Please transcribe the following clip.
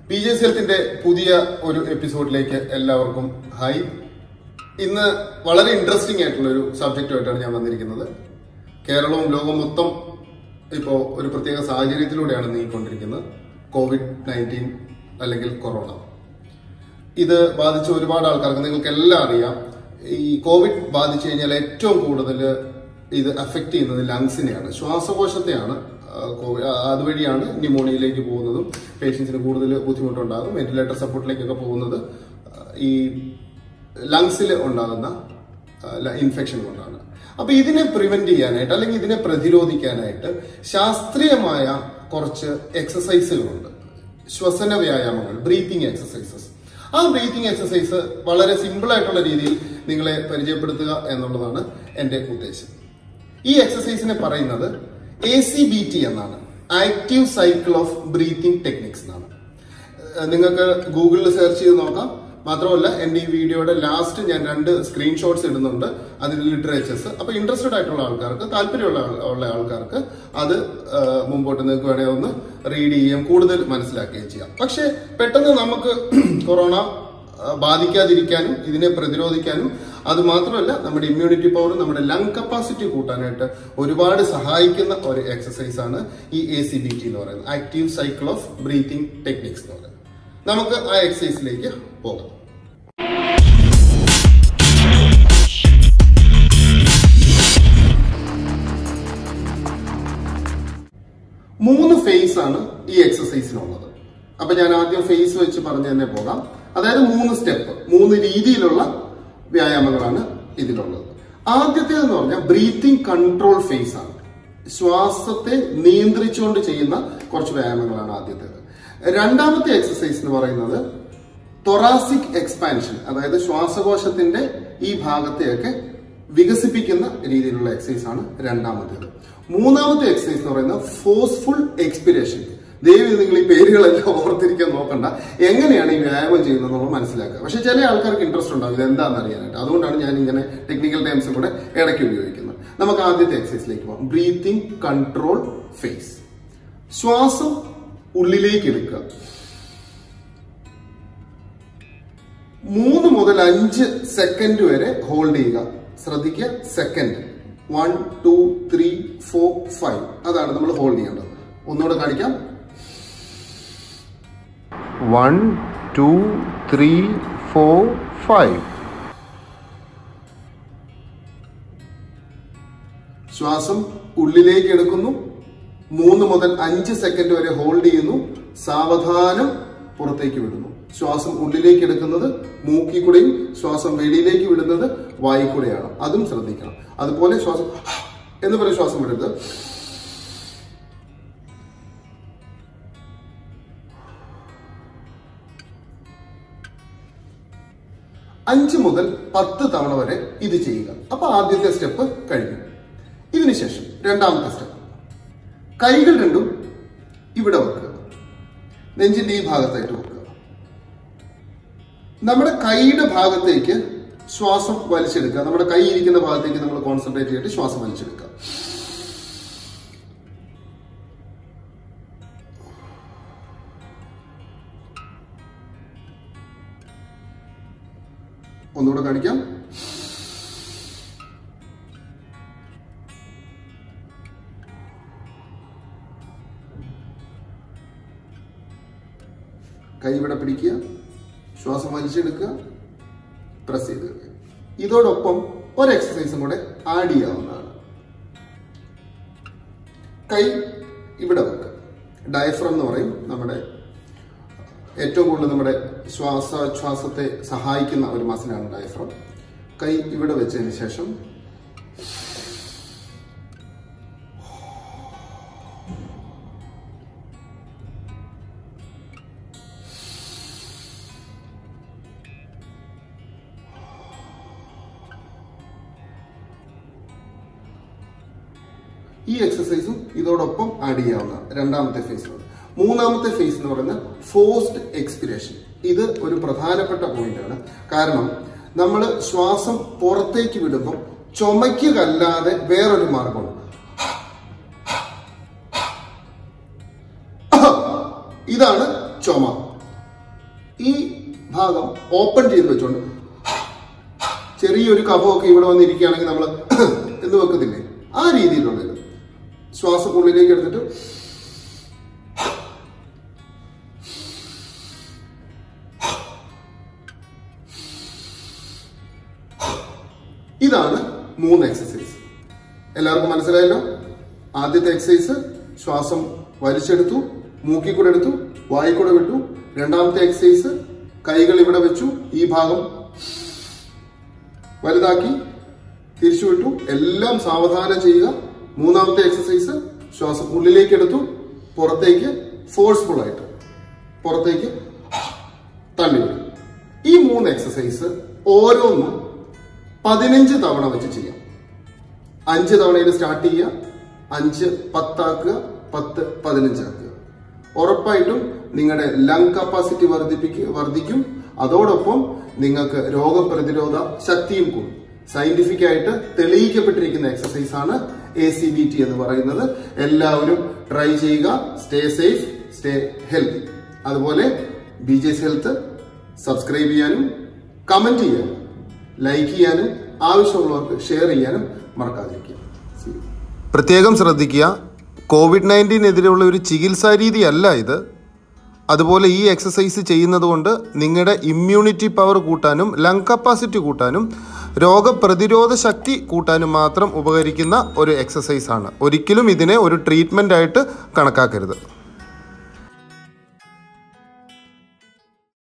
P J ഹെൽത്തിന്റെ പുതിയ ഒരു എപ്പിസോഡിലേക്ക് എല്ലാവർക്കും ഹായ് ഇന്ന് വളരെ ഇൻട്രസ്റ്റിംഗ് ആയിട്ടുള്ള ഒരു സബ്ജക്റ്റുമായിട്ടാണ് ഞാൻ വന്നിരിക്കുന്നത് കേരളവും ലോകം മൊത്തം ഇപ്പോൾ ഒരു പ്രത്യേക സാഹചര്യത്തിലൂടെയാണ് നീങ്ങിക്കൊണ്ടിരിക്കുന്നത് കോവിഡ് നയൻറ്റീൻ അല്ലെങ്കിൽ കൊറോണ ഇത് ബാധിച്ച ഒരുപാട് ആൾക്കാർക്ക് നിങ്ങൾക്ക് എല്ലാം അറിയാം ഈ കോവിഡ് ബാധിച്ചു കഴിഞ്ഞാൽ ഏറ്റവും കൂടുതൽ ഇത് അഫക്റ്റ് ചെയ്യുന്നത് ലങ്സിനെയാണ് ശ്വാസകോശത്തെയാണ് ആ, കോവിഡ് ആ, അതുവഴിയാണ് ന്യൂമോണിയയിലേക്ക് പോകുന്നതും പേഷ്യൻസിന് കൂടുതൽ ബുദ്ധിമുട്ടുണ്ടാകും വെന്റിലേറ്റർ സപ്പോർട്ടിലേക്കൊക്കെ പോകുന്നത് ആ, ഈ ലങ്സിൽ ഉണ്ടാകുന്ന ഇൻഫെക്ഷൻ കൊണ്ടാണ് അപ്പൊ ഇതിനെ പ്രിവെന്റ് ചെയ്യാനായിട്ട് അല്ലെങ്കിൽ ഇതിനെ പ്രതിരോധിക്കാനായിട്ട് ശാസ്ത്രീയമായ കുറച്ച് എക്സസൈസുകളുണ്ട് ശ്വസന വ്യായാമങ്ങൾ ബ്രീത്തിങ് എക്സസൈസസ് ആ ബ്രീത്തിങ് എക്സസൈസ് വളരെ സിമ്പിൾ ആയിട്ടുള്ള രീതിയിൽ നിങ്ങളെ പരിചയപ്പെടുത്തുക എന്നുള്ളതാണ് എന്റെ ഉദ്ദേശം ഈ എക്സസൈസിനെ പറയുന്നത് എ സി ബി ടി എന്നാണ് active cycle of breathing techniques എന്നാണ് ഏഹ് നിങ്ങൾക്ക് ഗൂഗിളിൽ സെർച്ച് ചെയ്ത് നോക്കാം മാത്രമല്ല എന്റെ ഈ വീഡിയോയുടെ ലാസ്റ്റ് ഞാൻ രണ്ട് സ്ക്രീൻഷോട്ട്സ് ഇടുന്നുണ്ട് അതിന്റെ ലിറ്ററേച്ചേഴ്സ് അപ്പൊ ഇൻട്രസ്റ്റഡ് ആയിട്ടുള്ള ആൾക്കാർക്ക് താല്പര്യമുള്ള ആൾ- ഉള്ള ആൾക്കാർക്ക് അത് ഏഹ് മുമ്പോട്ട് നിങ്ങൾക്ക് വേണേൽ ഒന്ന് റീഡ് ചെയ്യുകയും കൂടുതൽ മനസ്സിലാക്കുകയും ചെയ്യാം പക്ഷെ പെട്ടെന്ന് നമുക്ക് കൊറോണ ഏഹ് ബാധിക്കാതിരിക്കാനും ഇതിനെ പ്രതിരോധിക്കാനും അത് മാത്രമല്ല നമ്മുടെ ഇമ്മ്യൂണിറ്റി പവർ നമ്മുടെ ലങ് കപ്പാസിറ്റി കൂട്ടാനായിട്ട് ഒരുപാട് സഹായിക്കുന്ന ഒരു എക്സസൈസ് ആണ് ഈ എ സി ബി ടി എന്ന് പറയുന്നത് active cycle of breathing techniques എന്ന് പറയുന്നത് നമുക്ക് ആ എക്സസൈസിലേക്ക് പോകാം മൂന്ന് ഫേസ് ആണ് ഈ എക്സസൈസിനുള്ളത് അപ്പൊ ഞാൻ ആദ്യം ഫേസ് വെച്ച് പറഞ്ഞു തന്നെ പോകാം അതായത് മൂന്ന് സ്റ്റെപ്പ് മൂന്ന് രീതിയിലുള്ള വ്യായാമങ്ങളാണ് ഇതിലുള്ളത് ആദ്യത്തേതെന്ന് പറഞ്ഞാൽ ബ്രീത്തിങ് കൺട്രോൾ ഫേസ് ആണ് ശ്വാസത്തെ നിയന്ത്രിച്ചുകൊണ്ട് ചെയ്യുന്ന കുറച്ച് വ്യായാമങ്ങളാണ് ആദ്യത്തേത് രണ്ടാമത്തെ എക്സസൈസ് എന്ന് പറയുന്നത് തൊറാസിക് എക്സ്പാൻഷൻ അതായത് ശ്വാസകോശത്തിന്റെ ഈ ഭാഗത്തെയൊക്കെ വികസിപ്പിക്കുന്ന രീതിയിലുള്ള എക്സസൈസ് ആണ് രണ്ടാമത്തേത് മൂന്നാമത്തെ എക്സസൈസ് എന്ന് പറയുന്നത് ഫോഴ്സ്ഫുൾ എക്സ്പിരേഷൻ ദൈവം നിങ്ങൾ ഈ പേരുകളെല്ലാം ഓർത്തിരിക്കാൻ നോക്കണ്ട എങ്ങനെയാണ് ഈ വ്യായാമം ചെയ്യുന്നത് എന്നുള്ളത് മനസ്സിലാക്കുക പക്ഷെ ചില ആൾക്കാർക്ക് ഇൻട്രസ്റ്റ് ഉണ്ടാവും ഇത് എന്താണെന്ന് അറിയാനായിട്ട് അതുകൊണ്ടാണ് ഞാൻ ഇങ്ങനെ ടെക്നിക്കൽ ടൈംസും കൂടെ ഇടയ്ക്ക് ഉപയോഗിക്കുന്നത് നമുക്ക് ആദ്യത്തെ എക്സസൈസിലേക്ക് പോകാം ബ്രീത്തിങ് കൺട്രോൾ ഫേസ് ശ്വാസം ഉള്ളിലേക്ക് എടുക്കുക മൂന്ന് മുതൽ അഞ്ച് സെക്കൻഡ് വരെ ഹോൾഡ് ചെയ്യുക ശ്രദ്ധിക്കുക second one two three four five അതാണ് നമ്മൾ ഹോൾഡ് ചെയ്യേണ്ടത് ഒന്നുകൂടെ കാണിക്കാം one two three four five ശ്വാസം ഉള്ളിലേക്ക് എടുക്കുന്നു മൂന്ന് മുതൽ അഞ്ച് സെക്കൻഡ് വരെ ഹോൾഡ് ചെയ്യുന്നു സാവധാനം പുറത്തേക്ക് വിടുന്നു ശ്വാസം ഉള്ളിലേക്ക് എടുക്കുന്നത് മൂക്കിൽ കൂടെയും ശ്വാസം വെളിയിലേക്ക് വിടുന്നത് വായിൽ കൂടെയാണ് അതും ശ്രദ്ധിക്കണം അതുപോലെ ശ്വാസം എന്ന് പറയും ശ്വാസം വിടരുത് അഞ്ച് മുതൽ പത്ത് തവണ വരെ ഇത് ചെയ്യുക അപ്പൊ ആദ്യത്തെ സ്റ്റെപ്പ് കഴിഞ്ഞു ഇതിനുശേഷം രണ്ടാമത്തെ സ്റ്റെപ്പ് കൈകൾ രണ്ടും ഇവിടെ വെക്കുക നെഞ്ചിന്റെ ഈ ഭാഗത്തായിട്ട് വെക്കുക നമ്മുടെ കൈയുടെ ഭാഗത്തേക്ക് ശ്വാസം വലിച്ചെടുക്കുക നമ്മുടെ കൈ ഇരിക്കുന്ന ഭാഗത്തേക്ക് നമ്മൾ കോൺസെൻട്രേറ്റ് ചെയ്തിട്ട് ശ്വാസം വലിച്ചെടുക്കുക ഒന്നുകൂടെ കാണിക്കാം കൈ ഇവിടെ പിടിക്കുക ശ്വാസം വലിച്ചെടുക്കുക പ്രസ് ചെയ്ത് വെക്കുക ഇതോടൊപ്പം ഒരു എക്സസൈസും കൂടെ ആഡ് ചെയ്യാവുന്നതാണ് കൈ ഇവിടെ വെക്കുക ഡയഫ്രം എന്ന് പറയും നമ്മുടെ ഏറ്റവും കൂടുതൽ നമ്മുടെ ശ്വാസോച്ഛ്വാസത്തെ സഹായിക്കുന്ന ഒരു മസിലാണ് ഡയഫ്രം കൈ ഇവിടെ വെച്ചതിന് ശേഷം ഈ എക്സസൈസും ഇതോടൊപ്പം ആഡ് ചെയ്യാവുന്ന രണ്ടാമത്തെ ഫേസിലുണ്ട് മൂന്നാമത്തെ ഫേസ് എന്ന് പറയുന്നത് ഫോഴ്സ്ഡ് എക്സ്പിരേഷൻ ഇത് ഒരു പ്രധാനപ്പെട്ട പോയിന്റ് ആണ് കാരണം നമ്മൾ ശ്വാസം പുറത്തേക്ക് വിടുമ്പോൾ ചുമയ്ക്കുകല്ലാതെ വേറൊരു മാർഗമുണ്ട് ഇതാണ് ചുമ ഓപ്പൺ ചെയ്ത് വെച്ചോണ്ട് ചെറിയൊരു കഫമൊക്കെ ഇവിടെ വന്നിരിക്കുകയാണെങ്കിൽ നമ്മൾ എന്ന് വെക്കത്തില്ലേ ആ രീതിയിലുള്ളത് ശ്വാസം ഉള്ളിലേക്ക് എടുത്തിട്ട് ഇതാണ് മൂന്ന് എക്സസൈസ് എല്ലാവർക്കും മനസ്സിലായല്ലോ ആദ്യത്തെ എക്സസൈസ് ശ്വാസം വലിച്ചെടുത്തു മൂക്കി കൂടെ എടുത്തു വായി കൂടെ വിട്ടു രണ്ടാമത്തെ എക്സസൈസ് കൈകൾ ഇവിടെ വെച്ചു ഈ ഭാഗം വലുതാക്കി തിരിച്ചു വിട്ടു എല്ലാം സാവധാനം ചെയ്യുക മൂന്നാമത്തെ എക്സസൈസ് ശ്വാസം ഉള്ളിലേക്ക് എടുത്തു പുറത്തേക്ക് ഫോഴ്സ്ഫുൾ ആയിട്ട് പുറത്തേക്ക് തള്ളിവിടും ഈ മൂന്ന് എക്സസൈസ് ഓരോന്നും പതിനഞ്ച് തവണ വെച്ച് ചെയ്യാം അഞ്ച് തവണയിൽ സ്റ്റാർട്ട് ചെയ്യുക അഞ്ച് പത്താക്കുക പത്ത് പതിനഞ്ചാക്കുക ഉറപ്പായിട്ടും നിങ്ങളുടെ ലങ് കപ്പാസിറ്റി വർദ്ധിപ്പിക്കുക വർദ്ധിക്കും അതോടൊപ്പം നിങ്ങൾക്ക് രോഗപ്രതിരോധ ശക്തിയും കൂടും സയന്റിഫിക് ആയിട്ട് തെളിയിക്കപ്പെട്ടിരിക്കുന്ന എക്സസൈസ് ആണ് എ സി ബി ടി എന്ന് പറയുന്നത് എല്ലാവരും ട്രൈ ചെയ്യുക സ്റ്റേ സേഫ് സ്റ്റേ ഹെൽത്തി അതുപോലെ ബി ജെ ഹെൽത്ത് സബ്സ്ക്രൈബ് ചെയ്യാനും കമന്റ് ചെയ്യാനും ലൈക്ക് ചെയ്യാനും ആവശ്യമുള്ളവർക്ക് ഷെയർ ചെയ്യാനും മറക്കാതിരിക്കുക See you. പ്രത്യേകം ശ്രദ്ധിക്കുക കോവിഡ് നയൻറ്റീനെതിരെയുള്ള ഒരു ചികിത്സാ രീതിയല്ല ഇത് അതുപോലെ ഈ എക്സസൈസ് ചെയ്യുന്നത് കൊണ്ട് നിങ്ങളുടെ ഇമ്മ്യൂണിറ്റി പവർ കൂട്ടാനും ലങ് കപ്പാസിറ്റി കൂട്ടാനും രോഗപ്രതിരോധ ശക്തി കൂട്ടാനും മാത്രം ഉപകരിക്കുന്ന ഒരു എക്സസൈസ് ആണ് ഒരിക്കലും ഇതിനെ ഒരു ട്രീറ്റ്മെൻ്റ് ആയിട്ട് കണക്കാക്കരുത്